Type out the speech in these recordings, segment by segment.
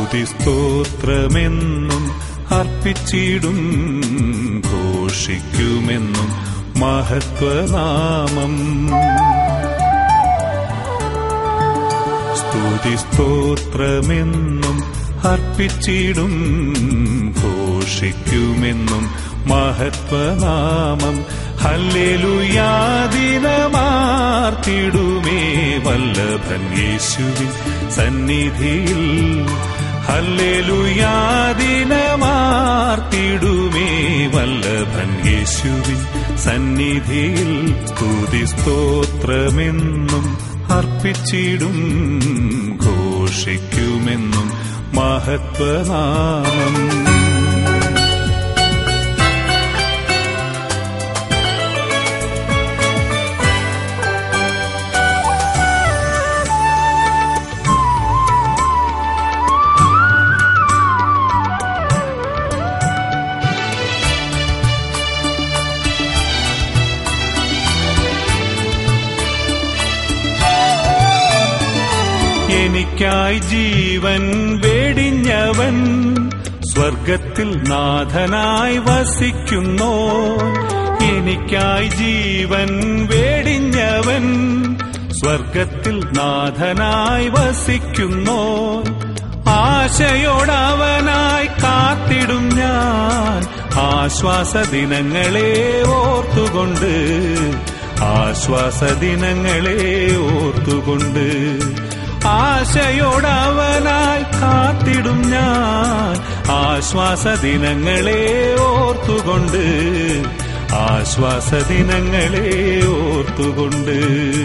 സ്തുതി സ്തോത്രമെന്നും അർപ്പിച്ചിടും ഘോഷിക്കുമെന്നും മഹത്വനാമം സ്തുതി സ്തോത്രമെന്നും അർപ്പിച്ചിടും ഘോഷിക്കുമെന്നും മഹത്വനാമം ഹല്ലേലുയാദിനമാർത്തിടുമേ വല്ലഭൻ യേശുവിൻ സന്നിധിയിൽ ഹല്ലേലുയാദിനമാർത്തിടുമേ വല്ലഭൻ യേശുവിൻ സന്നിധിയിൽ സ്തുതി സ്തോത്രമെന്നും അർപ്പിച്ചിടും ഘോഷിക്കുമെന്നും മഹത്വനാമം എനിക്കായി ജീവൻ വെടിഞ്ഞവൻ സ്വർഗത്തിൽ നാഥനായി വസിക്കുന്നോ എനിക്കായി ജീവൻ വെടിഞ്ഞവൻ സ്വർഗത്തിൽ നാഥനായി വസിക്കുന്നോ ആശയോടവനായി കാത്തിടും ഞാൻ ആശ്വാസദിനങ്ങളെ ഓർത്തുകൊണ്ട് ആശ്വാസദിനങ്ങളെ ഓർത്തുകൊണ്ട് ആശയോടവനായി കാത്തിടും ഞാൻ ആശ്വാസദിനങ്ങളെ ഓർത്തുകൊണ്ട് ആശ്വാസദിനങ്ങളെ ഓർത്തുകൊണ്ട്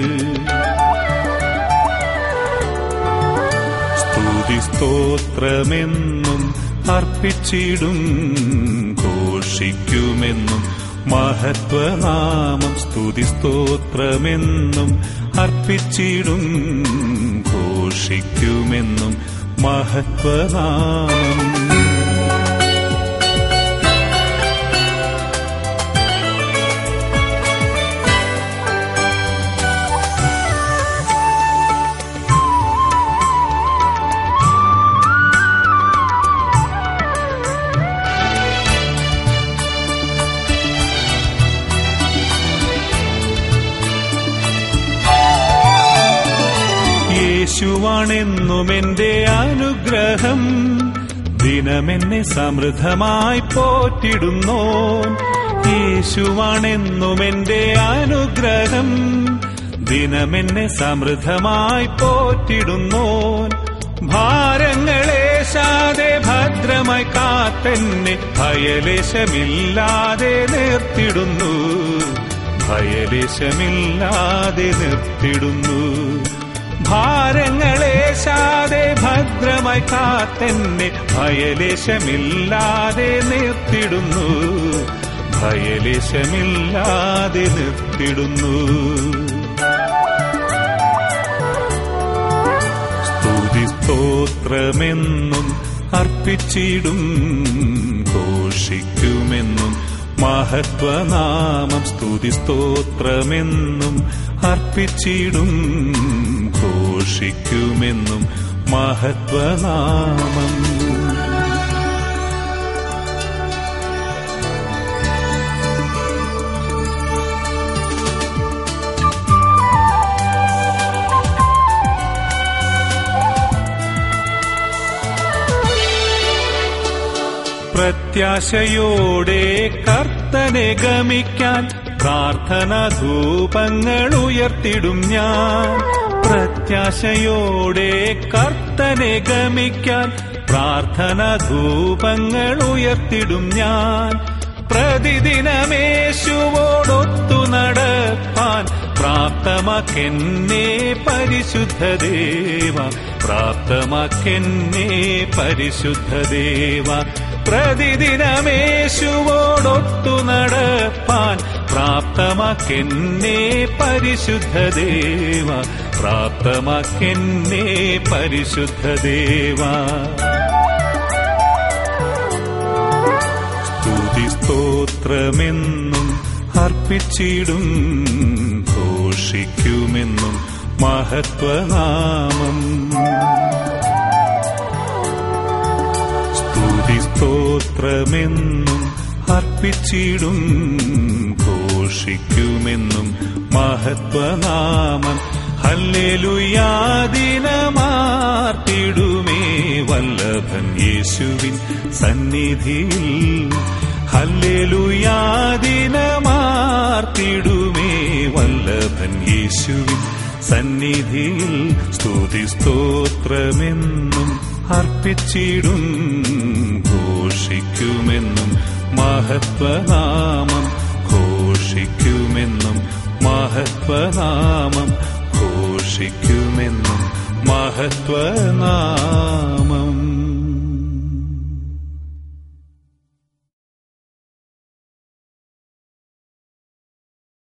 സ്തുതി സ്തോത്രമെന്നും അർപ്പിച്ചിടും ഘോഷിക്കുമെന്നും മഹത്വനാമം സ്തുതി സ്തോത്രമെന്നും അർപ്പിച്ചിടും ഘോഷിക്കുമെന്നും മഹത്വനാമം യേശുവാണെന്നും എന്റെ അനുഗ്രഹം ദിനമെന്നെ സമൃദ്ധമായി പോറ്റിടുന്നോ യേശുവാണെന്നും എന്റെ അനുഗ്രഹം ദിനമെന്നെ സമൃദ്ധമായി പോറ്റിടുന്നോ ഭാരങ്ങളേശാതെ ഭദ്രമായി കാത്തെന്നെ ഭയലേശമില്ലാതെ നിർത്തിടുന്നു ഭയലേശമില്ലാതെ നിർത്തിടുന്നു ഭാരങ്ങളേശാതെ ഭദ്രമായി കാത്തെന്നെ ഭയലേശമില്ലാതെ നിർത്തിടുന്നു ഭയലേശമില്ലാതെ നിർത്തിടുന്നു സ്തുതി സ്തോത്രമെന്നും അർപ്പിച്ചിടും ഘോഷിക്കുമെന്നും മഹത്വനാമം സ്തുതി സ്തോത്രമെന്നും അർപ്പിച്ചിടും ഘോഷിക്കുമെന്നും മഹത്വനാമം പ്രത്യാശയോടെ കർത്തനെ ഗമിക്കാൻ പ്രാർത്ഥന ധൂപങ്ങൾ ഉയർത്തിടും ഞാൻ പ്രത്യാശയോടെ കർത്തനെ ഗമിക്കാൻ പ്രാർത്ഥന ധൂപങ്ങൾ ഉയർത്തിടും ഞാൻ പ്രതിദിനമേശുവോടൊത്തു നടപ്പാൻ പ്രാപ്തമാക്കെന്നെ പരിശുദ്ധദേവ പ്രാപ്തമാക്കെന്നെ പരിശുദ്ധദേവ പ്രതിദിനമേശുവോടൊത്തു നടപ്പാൻ പ്രാപ്തമാക്കെന്നെ പരിശുദ്ധദേവ പ്രാപ്തമാക്കെന്നെ പരിശുദ്ധദേവ സ്തുതി സ്തോത്രമെന്നും അർപ്പിച്ചിടും ഘോഷിക്കുമെന്നും മഹത്വനാമം സ്തോത്രമെന്നും അർപ്പിച്ചിടും ഘോഷിക്കുമെന്നും മഹത്വനാമം ഹല്ലേലുയാദിനമാർത്തിടുമേ വല്ലഭൻ യേശുവിൻ സന്നിധിയിൽ ഹല്ലേലുയാദിനമാർത്തിടുമേ വല്ലഭൻ യേശുവിൻ സന്നിധിയിൽ സ്തുതി സ്തോത്രമെന്നും അർപ്പിച്ചിടും ഘോഷിക്കുമെന്നും മഹത്വനാമം ഘോഷിക്കുമെന്നും മഹത്വനാമം ഘോഷിക്കുമെന്നും മഹത്വനാമം